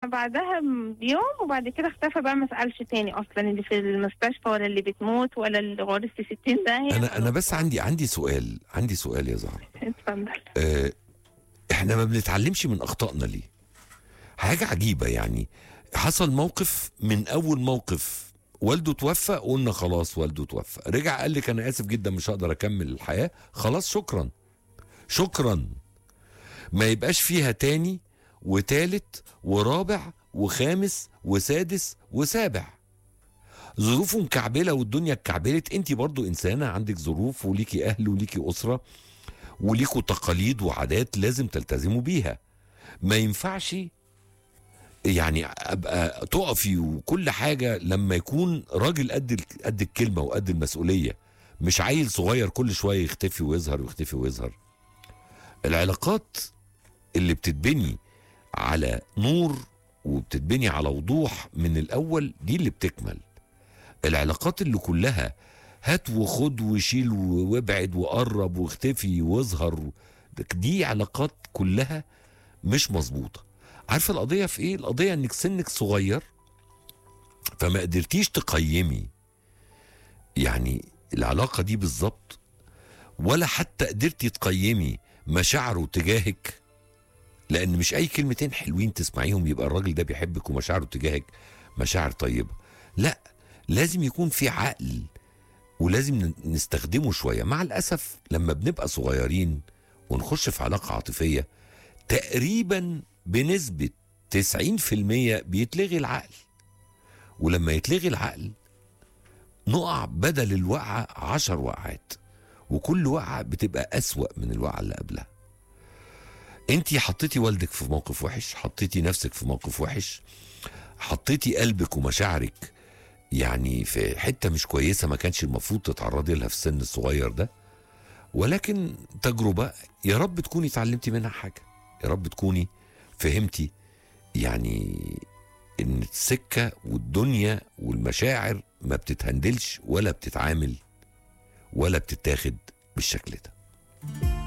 بعدها بيوم وبعد كده اختفى بقى ما سالش تاني اصلا اللي في المستشفى ولا اللي بتموت ولا اللي غارس في 60 ده انا انا بس عندي عندي سؤال عندي سؤال يا زهره اتفضل آه، احنا ما بنتعلمش من اخطائنا ليه حاجه عجيبه يعني حصل موقف من اول موقف والده توفى قلنا خلاص والده توفى رجع قال لك انا اسف جدا مش هقدر اكمل الحياه خلاص شكرا شكرا ما يبقاش فيها تاني وتالت ورابع وخامس وسادس وسابع ظروفه مكعبله والدنيا اتكعبلت انت برضو انسانه عندك ظروف وليكي اهل وليكي اسره وليكوا تقاليد وعادات لازم تلتزموا بيها ما ينفعش يعني ابقى تقفي وكل حاجه لما يكون راجل قد ال- قد الكلمه وقد المسؤوليه مش عيل صغير كل شويه يختفي ويظهر ويختفي ويظهر العلاقات اللي بتتبني على نور وبتتبني على وضوح من الاول دي اللي بتكمل العلاقات اللي كلها هات وخد وشيل وابعد وقرب واختفي واظهر دي علاقات كلها مش مظبوطه عارفه القضيه في ايه القضيه انك سنك صغير فما قدرتيش تقيمي يعني العلاقه دي بالظبط ولا حتى قدرتي تقيمي مشاعره تجاهك لان مش اي كلمتين حلوين تسمعيهم يبقى الراجل ده بيحبك ومشاعره تجاهك مشاعر طيبه لا لازم يكون في عقل ولازم ن- نستخدمه شويه مع الاسف لما بنبقى صغيرين ونخش في علاقه عاطفيه تقريبا بنسبه 90% بيتلغي العقل ولما يتلغي العقل نقع بدل الوقعه عشر وقعات وكل وقعه بتبقى اسوأ من الوقعه اللي قبلها انت حطيتي والدك في موقف وحش حطيتي نفسك في موقف وحش حطيتي قلبك ومشاعرك يعني في حته مش كويسه ما كانش المفروض تتعرضي لها في السن الصغير ده ولكن تجربه يا رب تكوني اتعلمتي منها حاجه يا رب تكوني فهمتي يعني ان السكه والدنيا والمشاعر ما بتتهندلش ولا بتتعامل ولا بتتاخد بالشكل ده